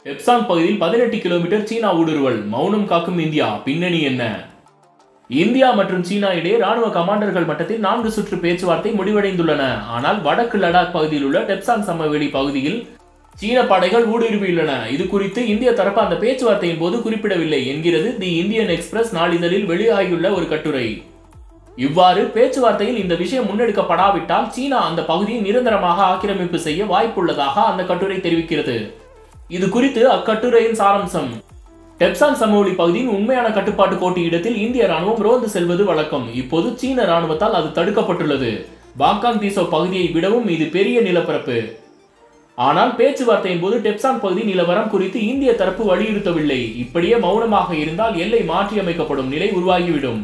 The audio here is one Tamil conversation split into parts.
டெப்சாங் பகுதியில் பதினெட்டு கிலோமீட்டர் சீனா ஊடுருவல் மௌனம் காக்கும் இந்தியா பின்னணி என்ன இந்தியா மற்றும் சீனா இடையே ராணுவ கமாண்டர்கள் மட்டத்தில் நான்கு சுற்று பேச்சுவார்த்தை முடிவடைந்துள்ளன ஆனால் வடக்கு லடாக் பகுதியில் உள்ள டெப்சாங் சமவெளி பகுதியில் சீன படைகள் ஊடுருவியுள்ளன இது குறித்து இந்திய தரப்பு அந்த பேச்சுவார்த்தையின் போது குறிப்பிடவில்லை என்கிறது தி இந்தியன் எக்ஸ்பிரஸ் நாளிதழில் வெளியாகியுள்ள ஒரு கட்டுரை இவ்வாறு பேச்சுவார்த்தையில் இந்த விஷயம் முன்னெடுக்கப்படாவிட்டால் சீனா அந்த பகுதியை நிரந்தரமாக ஆக்கிரமிப்பு செய்ய வாய்ப்புள்ளதாக அந்த கட்டுரை தெரிவிக்கிறது இது குறித்து அக்கட்டுரையின் சாராம்சம் டெப்சான் சமவெளி பகுதியின் உண்மையான கட்டுப்பாட்டு கோட்டு இடத்தில் இந்திய ராணுவம் ரோந்து செல்வது வழக்கம் இப்போது சீன ராணுவத்தால் அது தடுக்கப்பட்டுள்ளது பாங்காங் தீசோ பகுதியை விடவும் இது பெரிய நிலப்பரப்பு ஆனால் பேச்சுவார்த்தையின் போது டெப்சான் பகுதி நிலவரம் குறித்து இந்திய தரப்பு வலியுறுத்தவில்லை இப்படியே மௌனமாக இருந்தால் எல்லை மாற்றியமைக்கப்படும் நிலை உருவாகிவிடும்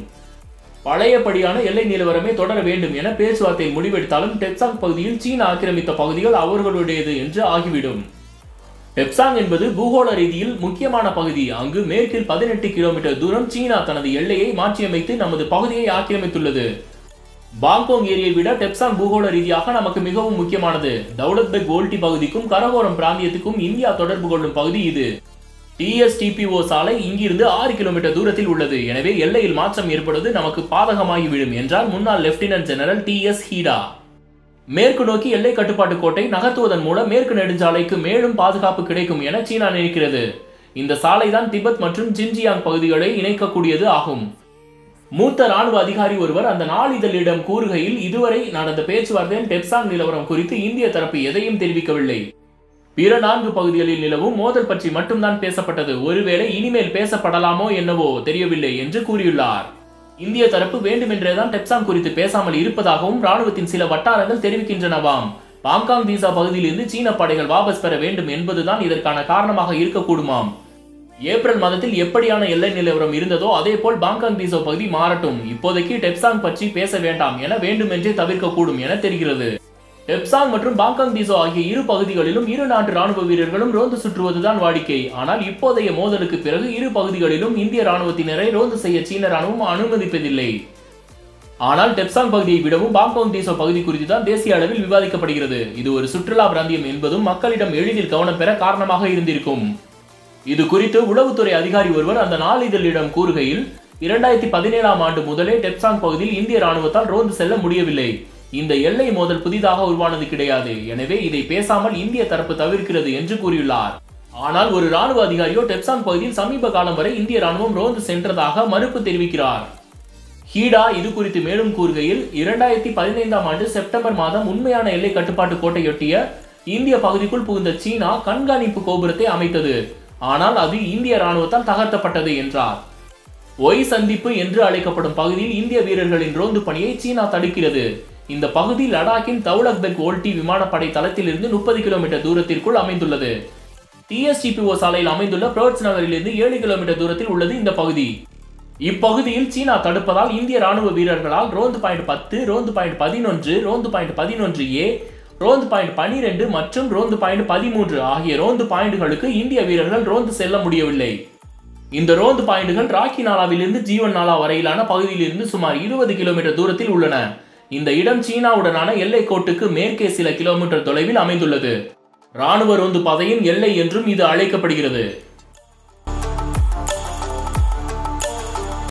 பழையபடியான எல்லை நிலவரமே தொடர வேண்டும் என பேச்சுவார்த்தையில் முடிவெடுத்தாலும் டெப்சாங் பகுதியில் சீனா ஆக்கிரமித்த பகுதிகள் அவர்களுடையது என்று ஆகிவிடும் டெப்சாங் என்பது பூகோள ரீதியில் முக்கியமான பகுதி அங்கு மேற்கில் பதினெட்டு கிலோமீட்டர் தூரம் சீனா தனது எல்லையை மாற்றியமைத்து நமது பகுதியை ஆக்கிரமித்துள்ளது பாங்கோங் ஏரியை விட டெப்சாங் பூகோள ரீதியாக நமக்கு மிகவும் முக்கியமானது தௌலத் பெக் ஓல்டி பகுதிக்கும் கரகோரம் பிராந்தியத்துக்கும் இந்தியா தொடர்பு கொள்ளும் பகுதி இது டிஎஸ்டிபிஓ சாலை இங்கிருந்து ஆறு கிலோமீட்டர் தூரத்தில் உள்ளது எனவே எல்லையில் மாற்றம் ஏற்படுவது நமக்கு பாதகமாகிவிடும் என்றார் முன்னாள் lieutenant general D S Hooda மேற்கு நோக்கி எல்லை கட்டுப்பாட்டு கோட்டை நகர்த்துவதன் மூலம் மேற்கு நெடுஞ்சாலைக்கு மேலும் பாதுகாப்பு கிடைக்கும் என சீனா நினைக்கிறது இந்த சாலைதான் திபெத் மற்றும் ஜின்ஜியாங் பகுதிகளை இணைக்கக்கூடியது ஆகும் மூத்த ராணுவ அதிகாரி ஒருவர் அந்த நாளிதழிடம் கூறுகையில் இதுவரை நடந்த பேச்சுவார்த்தையில் டெப்சாங் நிலவரம் குறித்து இந்திய தரப்பு எதையும் தெரிவிக்கவில்லை பிற நான்கு பகுதிகளில் நிலவும் மோதல் பற்றி மட்டும்தான் பேசப்பட்டது ஒருவேளை இனிமேல் பேசப்படலாமோ என்னவோ தெரியவில்லை என்று கூறியுள்ளார் இந்திய தரப்பு வேண்டுமென்றேதான் டெப்சாங் குறித்து பேசாமல் இருப்பதாகவும் ராணுவத்தின் சில வட்டாரங்கள் தெரிவிக்கின்றனவாம் பாங்காங் தீசா பகுதியிலிருந்து சீன படைகள் வாபஸ் பெற வேண்டும் என்பதுதான் இதற்கான காரணமாக இருக்கக்கூடுமாம் ஏப்ரல் மாதத்தில் எப்படியான எல்லை நிலவரம் இருந்ததோ அதே போல் பாங்காங் தீசோ பகுதி மாறட்டும் இப்போதைக்கு டெப்சாங் பற்றி பேச வேண்டாம் என வேண்டுமென்றே தவிர்க்கக்கூடும் என தெரிகிறது டெப்சாங் மற்றும் பாங்காங் தீசோ ஆகிய இரு பகுதிகளிலும் இரு நாட்டு ராணுவ வீரர்களும் ரோந்து சுற்றுவதுதான் வாடிக்கை ஆனால் இப்போதைய மோதலுக்கு பிறகு இரு பகுதிகளிலும் இந்திய ராணுவத்தினரை ரோந்து செய்ய சீன ராணுவம் அனுமதிப்பதில்லை ஆனால் டெப்சாங் பகுதியை விடவும் பாங்காங் தீசோ பகுதி குறித்து தான் தேசிய அளவில் விவாதிக்கப்படுகிறது இது ஒரு சுற்றுலா பிராந்தியம் என்பதும் மக்களிடம் எளிதில் கவனம் பெற காரணமாக இருந்திருக்கும் இது குறித்து உளவுத்துறை அதிகாரி ஒருவர் அந்த நாளிதழிடம் கூறுகையில் இரண்டாயிரத்தி பதினேழாம் ஆண்டு முதலே டெப்சாங் பகுதியில் இந்திய ராணுவத்தால் ரோந்து செல்ல முடியவில்லை இந்த எல்லை மோதல் புதிதாக உருவானது கிடையாது எனவே இதை பேசாமல் இந்திய தரப்பு தவிர்க்கிறது என்று கூறியுள்ளார் ஆனால் ஒரு ராணுவ அதிகாரியோ டெப்சாங் பகுதியில் சமீப காலம் வரை இந்திய ராணுவம் ரோந்து சென்றதாக மறுப்பு தெரிவிக்கிறார் ஹீடா இது குறித்து மேலும் கூறுகையில் இரண்டாயிரத்தி பதினைந்தாம் ஆண்டு செப்டம்பர் மாதம் உண்மையான எல்லை கட்டுப்பாட்டு கோட்டையொட்டிய இந்திய பகுதிக்குள் புகுந்த சீனா கண்காணிப்பு கோபுரத்தை அமைத்தது ஆனால் அது இந்திய ராணுவத்தால் தகர்த்தப்பட்டது என்றார் ஒய் சந்திப்பு என்று அழைக்கப்படும் பகுதியில் இந்திய வீரர்களின் ரோந்து பணியை சீனா தடுக்கிறது இந்த பகுதி லடாக்கின் தௌலக் பெக் ஓல்டி விமானப்படை தளத்திலிருந்து முப்பது கிலோமீட்டர் தூரத்திற்குள் அமைந்துள்ளது டிஎஸ்டிபிஓ சாலையில் அமைந்துள்ள பிரோட்ஸ் நகரிலிருந்து ஏழு கிலோமீட்டர் தூரத்தில் உள்ளது இந்த பகுதி இப்பகுதியில் சீனா தடுப்பதால் இந்திய ராணுவ வீரர்களால் ரோந்து பாயிண்ட் பத்து ரோந்து பாயிண்ட் பதினொன்று ரோந்து பாயிண்ட் பதினொன்று ஏ ரோந்து பாயிண்ட் பனிரெண்டு மற்றும் ரோந்து பாயிண்ட் பதிமூன்று ஆகிய ரோந்து பாயிண்டுகளுக்கு இந்திய வீரர்கள் ரோந்து செல்ல முடியவில்லை இந்த ரோந்து பாயிண்டுகள் ராக்கி நாளாவிலிருந்து ஜீவன் நாளா வரையிலான பகுதியிலிருந்து சுமார் இருபது கிலோமீட்டர் தூரத்தில் உள்ளன இந்த இடம் சீனாவுடனான எல்லை கோட்டுக்கு மேற்கே சில கிலோமீட்டர் தொலைவில் அமைந்துள்ளது ராணுவ ரோந்து பாதையின் எல்லை என்றும் இது அழைக்கப்படுகிறது